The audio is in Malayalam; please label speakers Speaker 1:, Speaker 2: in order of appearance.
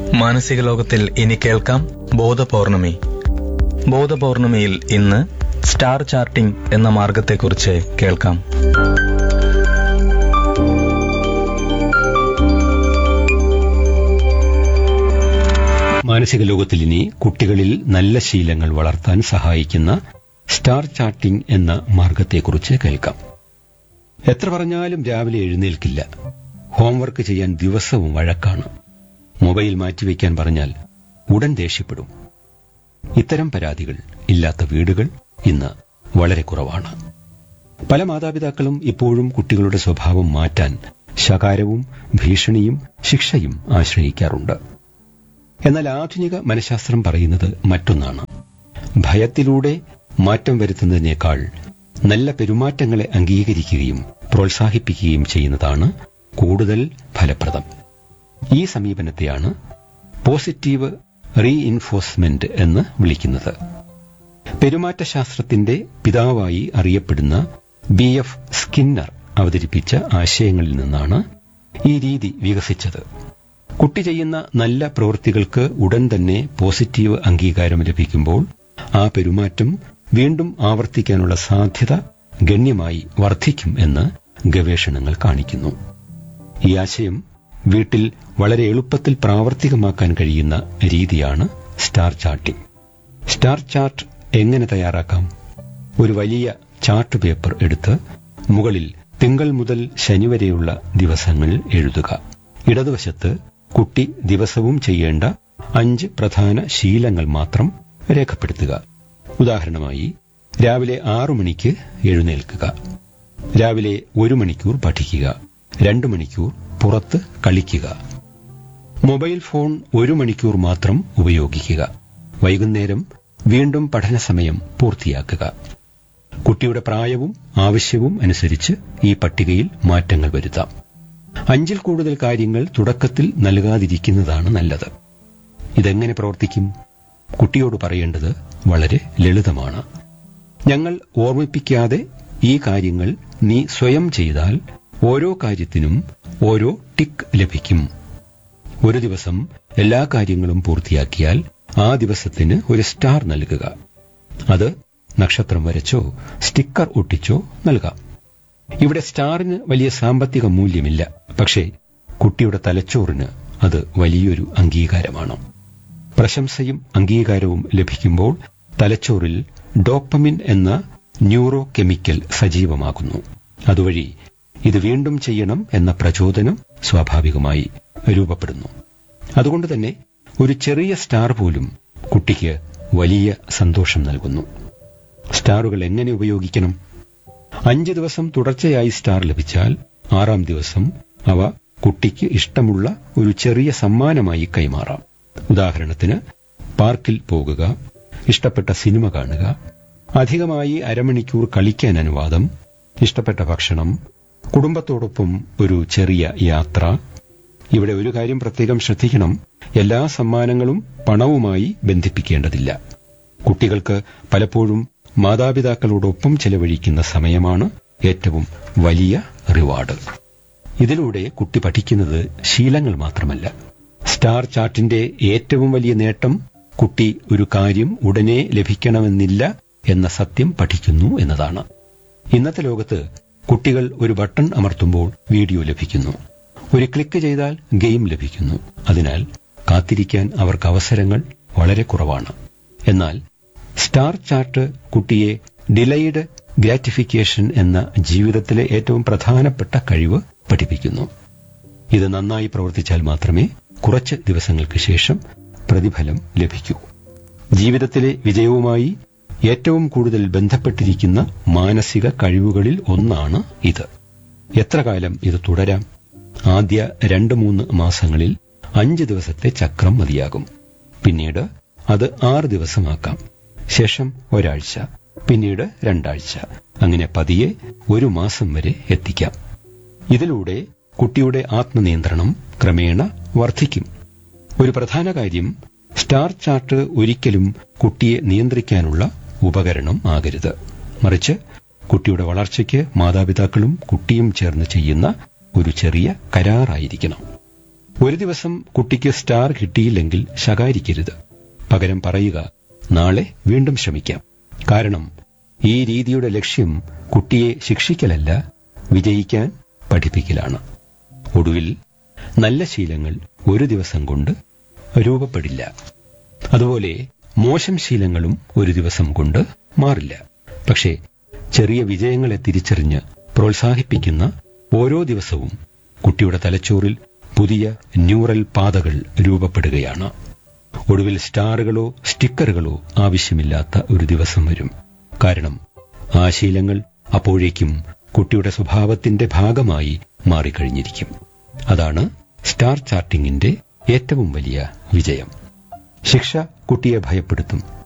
Speaker 1: മാനസിക ലോകത്തിൽ ഇനി കേൾക്കാം ബോധപൗർണമി ബോധപൗർണമിയിൽ ഇന്ന് സ്റ്റാർ ചാർട്ടിംഗ് എന്ന മാർഗത്തെക്കുറിച്ച് കേൾക്കാം
Speaker 2: മാനസിക ലോകത്തിൽ ഇനി കുട്ടികളിൽ നല്ല ശീലങ്ങൾ വളർത്താൻ സഹായിക്കുന്ന സ്റ്റാർ ചാർട്ടിംഗ് എന്ന മാർഗത്തെക്കുറിച്ച് കേൾക്കാം എത്ര പറഞ്ഞാലും രാവിലെ എഴുന്നേൽക്കില്ല ഹോംവർക്ക് ചെയ്യാൻ ദിവസവും വഴക്കാണ് മൊബൈൽ മാറ്റിവെക്കാൻ പറഞ്ഞാൽ ഉടൻ ദേഷ്യപ്പെടും ഇത്തരം പരാതികൾ ഇല്ലാത്ത വീടുകൾ ഇന്ന് വളരെ കുറവാണ് പല മാതാപിതാക്കളും ഇപ്പോഴും കുട്ടികളുടെ സ്വഭാവം മാറ്റാൻ ശകാരവും ഭീഷണിയും ശിക്ഷയും ആശ്രയിക്കാറുണ്ട് എന്നാൽ ആധുനിക മനഃശാസ്ത്രം പറയുന്നത് മറ്റൊന്നാണ് ഭയത്തിലൂടെ മാറ്റം വരുത്തുന്നതിനേക്കാൾ നല്ല പെരുമാറ്റങ്ങളെ അംഗീകരിക്കുകയും പ്രോത്സാഹിപ്പിക്കുകയും ചെയ്യുന്നതാണ് കൂടുതൽ ഫലപ്രദം ഈ സമീപനത്തെയാണ് പോസിറ്റീവ് റീഇൻഫോഴ്സ്മെന്റ് എന്ന് വിളിക്കുന്നത് പെരുമാറ്റശാസ്ത്രത്തിന്റെ പിതാവായി അറിയപ്പെടുന്ന ബി എഫ് സ്കിന്നർ അവതരിപ്പിച്ച ആശയങ്ങളിൽ നിന്നാണ് ഈ രീതി വികസിച്ചത് കുട്ടി ചെയ്യുന്ന നല്ല പ്രവൃത്തികൾക്ക് ഉടൻ തന്നെ പോസിറ്റീവ് അംഗീകാരം ലഭിക്കുമ്പോൾ ആ പെരുമാറ്റം വീണ്ടും ആവർത്തിക്കാനുള്ള സാധ്യത ഗണ്യമായി വർദ്ധിക്കും എന്ന് ഗവേഷണങ്ങൾ കാണിക്കുന്നു ഈ ആശയം വീട്ടിൽ വളരെ എളുപ്പത്തിൽ പ്രാവർത്തികമാക്കാൻ കഴിയുന്ന രീതിയാണ് സ്റ്റാർ ചാർട്ടിംഗ് സ്റ്റാർ ചാർട്ട് എങ്ങനെ തയ്യാറാക്കാം ഒരു വലിയ ചാർട്ട് പേപ്പർ എടുത്ത് മുകളിൽ തിങ്കൾ മുതൽ ശനി വരെയുള്ള ദിവസങ്ങൾ എഴുതുക ഇടതുവശത്ത് കുട്ടി ദിവസവും ചെയ്യേണ്ട അഞ്ച് പ്രധാന ശീലങ്ങൾ മാത്രം രേഖപ്പെടുത്തുക ഉദാഹരണമായി രാവിലെ ആറു മണിക്ക് എഴുന്നേൽക്കുക രാവിലെ ഒരു മണിക്കൂർ പഠിക്കുക രണ്ടു മണിക്കൂർ പുറത്ത് കളിക്കുക മൊബൈൽ ഫോൺ ഒരു മണിക്കൂർ മാത്രം ഉപയോഗിക്കുക വൈകുന്നേരം വീണ്ടും പഠന സമയം പൂർത്തിയാക്കുക കുട്ടിയുടെ പ്രായവും ആവശ്യവും അനുസരിച്ച് ഈ പട്ടികയിൽ മാറ്റങ്ങൾ വരുത്താം അഞ്ചിൽ കൂടുതൽ കാര്യങ്ങൾ തുടക്കത്തിൽ നൽകാതിരിക്കുന്നതാണ് നല്ലത് ഇതെങ്ങനെ പ്രവർത്തിക്കും കുട്ടിയോട് പറയേണ്ടത് വളരെ ലളിതമാണ് ഞങ്ങൾ ഓർമ്മിപ്പിക്കാതെ ഈ കാര്യങ്ങൾ നീ സ്വയം ചെയ്താൽ ഓരോ കാര്യത്തിനും ഓരോ ടിക്ക് ലഭിക്കും ഒരു ദിവസം എല്ലാ കാര്യങ്ങളും പൂർത്തിയാക്കിയാൽ ആ ദിവസത്തിന് ഒരു സ്റ്റാർ നൽകുക അത് നക്ഷത്രം വരച്ചോ സ്റ്റിക്കർ ഒട്ടിച്ചോ നൽകാം ഇവിടെ സ്റ്റാറിന് വലിയ സാമ്പത്തിക മൂല്യമില്ല പക്ഷേ കുട്ടിയുടെ തലച്ചോറിന് അത് വലിയൊരു അംഗീകാരമാണ് പ്രശംസയും അംഗീകാരവും ലഭിക്കുമ്പോൾ തലച്ചോറിൽ ഡോപ്പമിൻ എന്ന ന്യൂറോ കെമിക്കൽ സജീവമാകുന്നു അതുവഴി ഇത് വീണ്ടും ചെയ്യണം എന്ന പ്രചോദനം സ്വാഭാവികമായി രൂപപ്പെടുന്നു അതുകൊണ്ട് തന്നെ ഒരു ചെറിയ സ്റ്റാർ പോലും കുട്ടിക്ക് വലിയ സന്തോഷം നൽകുന്നു സ്റ്റാറുകൾ എങ്ങനെ ഉപയോഗിക്കണം അഞ്ച് ദിവസം തുടർച്ചയായി സ്റ്റാർ ലഭിച്ചാൽ ആറാം ദിവസം അവ കുട്ടിക്ക് ഇഷ്ടമുള്ള ഒരു ചെറിയ സമ്മാനമായി കൈമാറാം ഉദാഹരണത്തിന് പാർക്കിൽ പോകുക ഇഷ്ടപ്പെട്ട സിനിമ കാണുക അധികമായി അരമണിക്കൂർ കളിക്കാൻ അനുവാദം ഇഷ്ടപ്പെട്ട ഭക്ഷണം കുടുംബത്തോടൊപ്പം ഒരു ചെറിയ യാത്ര ഇവിടെ ഒരു കാര്യം പ്രത്യേകം ശ്രദ്ധിക്കണം എല്ലാ സമ്മാനങ്ങളും പണവുമായി ബന്ധിപ്പിക്കേണ്ടതില്ല കുട്ടികൾക്ക് പലപ്പോഴും മാതാപിതാക്കളോടൊപ്പം ചെലവഴിക്കുന്ന സമയമാണ് ഏറ്റവും വലിയ റിവാർഡ് ഇതിലൂടെ കുട്ടി പഠിക്കുന്നത് ശീലങ്ങൾ മാത്രമല്ല സ്റ്റാർ ചാർട്ടിന്റെ ഏറ്റവും വലിയ നേട്ടം കുട്ടി ഒരു കാര്യം ഉടനെ ലഭിക്കണമെന്നില്ല എന്ന സത്യം പഠിക്കുന്നു എന്നതാണ് ഇന്നത്തെ ലോകത്ത് കുട്ടികൾ ഒരു ബട്ടൺ അമർത്തുമ്പോൾ വീഡിയോ ലഭിക്കുന്നു ഒരു ക്ലിക്ക് ചെയ്താൽ ഗെയിം ലഭിക്കുന്നു അതിനാൽ കാത്തിരിക്കാൻ അവർക്ക് അവസരങ്ങൾ വളരെ കുറവാണ് എന്നാൽ സ്റ്റാർ ചാർട്ട് കുട്ടിയെ ഡിലൈഡ് ഗ്രാറ്റിഫിക്കേഷൻ എന്ന ജീവിതത്തിലെ ഏറ്റവും പ്രധാനപ്പെട്ട കഴിവ് പഠിപ്പിക്കുന്നു ഇത് നന്നായി പ്രവർത്തിച്ചാൽ മാത്രമേ കുറച്ച് ദിവസങ്ങൾക്ക് ശേഷം പ്രതിഫലം ലഭിക്കൂ ജീവിതത്തിലെ വിജയവുമായി ഏറ്റവും കൂടുതൽ ബന്ധപ്പെട്ടിരിക്കുന്ന മാനസിക കഴിവുകളിൽ ഒന്നാണ് ഇത് എത്ര കാലം ഇത് തുടരാം ആദ്യ രണ്ട് മൂന്ന് മാസങ്ങളിൽ അഞ്ച് ദിവസത്തെ ചക്രം മതിയാകും പിന്നീട് അത് ആറ് ദിവസമാക്കാം ശേഷം ഒരാഴ്ച പിന്നീട് രണ്ടാഴ്ച അങ്ങനെ പതിയെ ഒരു മാസം വരെ എത്തിക്കാം ഇതിലൂടെ കുട്ടിയുടെ ആത്മനിയന്ത്രണം ക്രമേണ വർദ്ധിക്കും ഒരു പ്രധാന കാര്യം സ്റ്റാർ ചാർട്ട് ഒരിക്കലും കുട്ടിയെ നിയന്ത്രിക്കാനുള്ള ഉപകരണം ആകരുത് മറിച്ച് കുട്ടിയുടെ വളർച്ചയ്ക്ക് മാതാപിതാക്കളും കുട്ടിയും ചേർന്ന് ചെയ്യുന്ന ഒരു ചെറിയ കരാറായിരിക്കണം ഒരു ദിവസം കുട്ടിക്ക് സ്റ്റാർ കിട്ടിയില്ലെങ്കിൽ ശകാരിക്കരുത് പകരം പറയുക നാളെ വീണ്ടും ശ്രമിക്കാം കാരണം ഈ രീതിയുടെ ലക്ഷ്യം കുട്ടിയെ ശിക്ഷിക്കലല്ല വിജയിക്കാൻ പഠിപ്പിക്കലാണ് ഒടുവിൽ നല്ല ശീലങ്ങൾ ഒരു ദിവസം കൊണ്ട് രൂപപ്പെടില്ല അതുപോലെ മോശം ശീലങ്ങളും ഒരു ദിവസം കൊണ്ട് മാറില്ല പക്ഷേ ചെറിയ വിജയങ്ങളെ തിരിച്ചറിഞ്ഞ് പ്രോത്സാഹിപ്പിക്കുന്ന ഓരോ ദിവസവും കുട്ടിയുടെ തലച്ചോറിൽ പുതിയ ന്യൂറൽ പാതകൾ രൂപപ്പെടുകയാണ് ഒടുവിൽ സ്റ്റാറുകളോ സ്റ്റിക്കറുകളോ ആവശ്യമില്ലാത്ത ഒരു ദിവസം വരും കാരണം ആ ശീലങ്ങൾ അപ്പോഴേക്കും കുട്ടിയുടെ സ്വഭാവത്തിന്റെ ഭാഗമായി മാറിക്കഴിഞ്ഞിരിക്കും അതാണ് സ്റ്റാർ ചാർട്ടിങ്ങിന്റെ ഏറ്റവും വലിയ വിജയം ശിക്ഷ കുട്ടിയെ ഭയപ്പെടുത്തും